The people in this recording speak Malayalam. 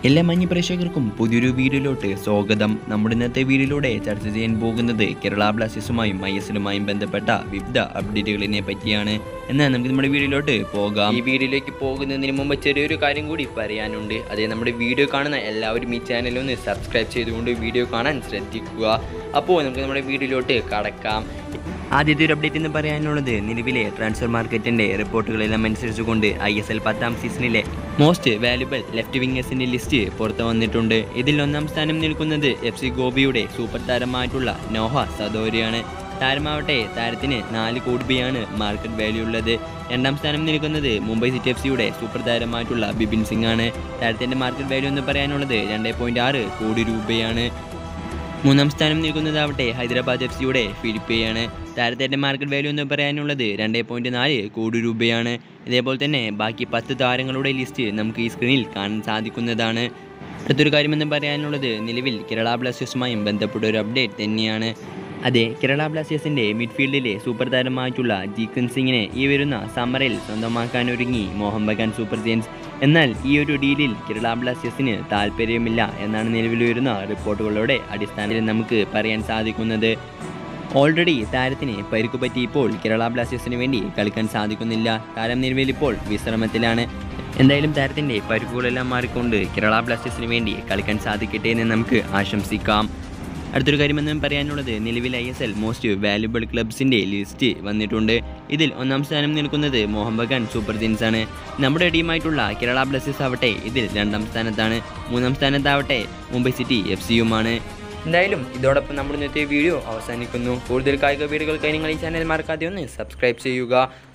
എല്ലാ മഞ്ഞ പ്രേക്ഷകർക്കും പുതിയൊരു വീഡിയോയിലോട്ട് സ്വാഗതം നമ്മുടെ ഇന്നത്തെ വീഡിയോയിലൂടെ ചർച്ച ചെയ്യാൻ പോകുന്നത് കേരള ബ്ലാസ്റ്റേഴ്സുമായും ഐ എസ് എല്ലുമായും ബന്ധപ്പെട്ട വിവിധ അപ്ഡേറ്റുകളിനെ പറ്റിയാണ് എന്നാൽ നമുക്ക് നമ്മുടെ വീഡിയോയിലോട്ട് പോകാം ഈ വീഡിയോയിലേക്ക് പോകുന്നതിന് മുമ്പ് ചെറിയൊരു കാര്യം കൂടി പറയാനുണ്ട് അതേ നമ്മുടെ വീഡിയോ കാണുന്ന എല്ലാവരും ഈ ചാനൽ ഒന്ന് സബ്സ്ക്രൈബ് ചെയ്തുകൊണ്ട് വീഡിയോ കാണാൻ ശ്രദ്ധിക്കുക അപ്പോൾ നമുക്ക് നമ്മുടെ വീഡിയോയിലോട്ട് കടക്കാം ആദ്യത്തെ ഒരു അപ്ഡേറ്റ് എന്ന് പറയാനുള്ളത് നിലവിലെ ട്രാൻസ്ഫർ മാർക്കറ്റിന്റെ റിപ്പോർട്ടുകളെല്ലാം അനുസരിച്ചുകൊണ്ട് ഐ എസ് എൽ പത്താം സീസണിലെ മോസ്റ്റ് വാല്യുബിൾ ലെഫ്റ്റ് വിംഗേഴ്സിന്റെ ലിസ്റ്റ് പുറത്തു വന്നിട്ടുണ്ട് ഇതിൽ ഒന്നാം സ്ഥാനം നിൽക്കുന്നത് എഫ് സി ഗോപിയുടെ സൂപ്പർ താരമായിട്ടുള്ള നോഹ സദോരിയാണ് താരമാവട്ടെ താരത്തിന് നാല് കോടി രൂപയാണ് മാർക്കറ്റ് വാല്യൂ ഉള്ളത് രണ്ടാം സ്ഥാനം നിൽക്കുന്നത് മുംബൈ സിറ്റി എഫ് സിയുടെ സൂപ്പർ താരമായിട്ടുള്ള ബിപിൻ സിംഗ് ആണ് താരത്തിന്റെ മാർക്കറ്റ് വാല്യൂ എന്ന് പറയാനുള്ളത് രണ്ട് പോയിന്റ് ആറ് കോടി രൂപയാണ് മൂന്നാം സ്ഥാനം നിൽക്കുന്നതാവട്ടെ ഹൈദരാബാദ് എഫ് സിയുടെ ഫിലിപ്പയാണ് താരത്തിൻ്റെ മാർക്കറ്റ് വാല്യൂ എന്ന് പറയാനുള്ളത് രണ്ട് പോയിൻറ്റ് നാല് കോടി രൂപയാണ് ഇതേപോലെ തന്നെ ബാക്കി പത്ത് താരങ്ങളുടെ ലിസ്റ്റ് നമുക്ക് ഈ സ്ക്രീനിൽ കാണാൻ സാധിക്കുന്നതാണ് അടുത്തൊരു കാര്യമെന്ന് പറയാനുള്ളത് നിലവിൽ കേരള ബ്ലാസ്റ്റേഴ്സുമായും ബന്ധപ്പെട്ട ഒരു അപ്ഡേറ്റ് തന്നെയാണ് അതെ കേരള ബ്ലാസ്റ്റേഴ്സിൻ്റെ മിഡ്ഫീൽഡിലെ സൂപ്പർ താരമായിട്ടുള്ള ജീക്കൻ സിംഗിനെ ഈ വരുന്ന സമ്മറിൽ സ്വന്തമാക്കാൻ ഒരുങ്ങി മോഹൻ ബഗാൻ സൂപ്പർ ജയൻസ് എന്നാൽ ഈ ഒരു ഡീലിൽ കേരള ബ്ലാസ്റ്റേഴ്സിന് താല്പര്യമില്ല എന്നാണ് നിലവിൽ വരുന്ന റിപ്പോർട്ടുകളുടെ അടിസ്ഥാനത്തിൽ നമുക്ക് പറയാൻ സാധിക്കുന്നത് ഓൾറെഡി താരത്തിന് പരിക്കു പറ്റിയപ്പോൾ കേരള ബ്ലാസ്റ്റേഴ്സിന് വേണ്ടി കളിക്കാൻ സാധിക്കുന്നില്ല താരം നിലവിൽ ഇപ്പോൾ വിശ്രമത്തിലാണ് എന്തായാലും താരത്തിൻ്റെ പരിക്കുകളെല്ലാം മാറിക്കൊണ്ട് കേരള ബ്ലാസ്റ്റേഴ്സിന് വേണ്ടി കളിക്കാൻ സാധിക്കട്ടെ എന്ന് നമുക്ക് ആശംസിക്കാം അടുത്തൊരു കാര്യമെന്ന് പറയാനുള്ളത് നിലവിൽ I S L most valuable ക്ലബ്സിൻ്റെ ലിസ്റ്റ് വന്നിട്ടുണ്ട് ഇതിൽ ഒന്നാം സ്ഥാനം നിൽക്കുന്നത് മോഹൻ ബഗാൻ സൂപ്പർ ജെയിൻസ് ആണ് നമ്മുടെ ടീമായിട്ടുള്ള കേരള ബ്ലാസ്റ്റേഴ്സ് ആവട്ടെ ഇതിൽ രണ്ടാം സ്ഥാനത്താണ് മൂന്നാം സ്ഥാനത്താവട്ടെ മുംബൈ സിറ്റി എഫ് സിയുമാണ് എന്തായാലും ഇതോടൊപ്പം നമ്മൾ ഇന്നത്തെ വീഡിയോ അവസാനിക്കുന്നു കൂടുതൽ കായിക വീഡിയോകൾക്കായി നിങ്ങൾ ഈ ചാനൽ മറക്കാതെ ഒന്ന് സബ്സ്ക്രൈബ് ചെയ്യുക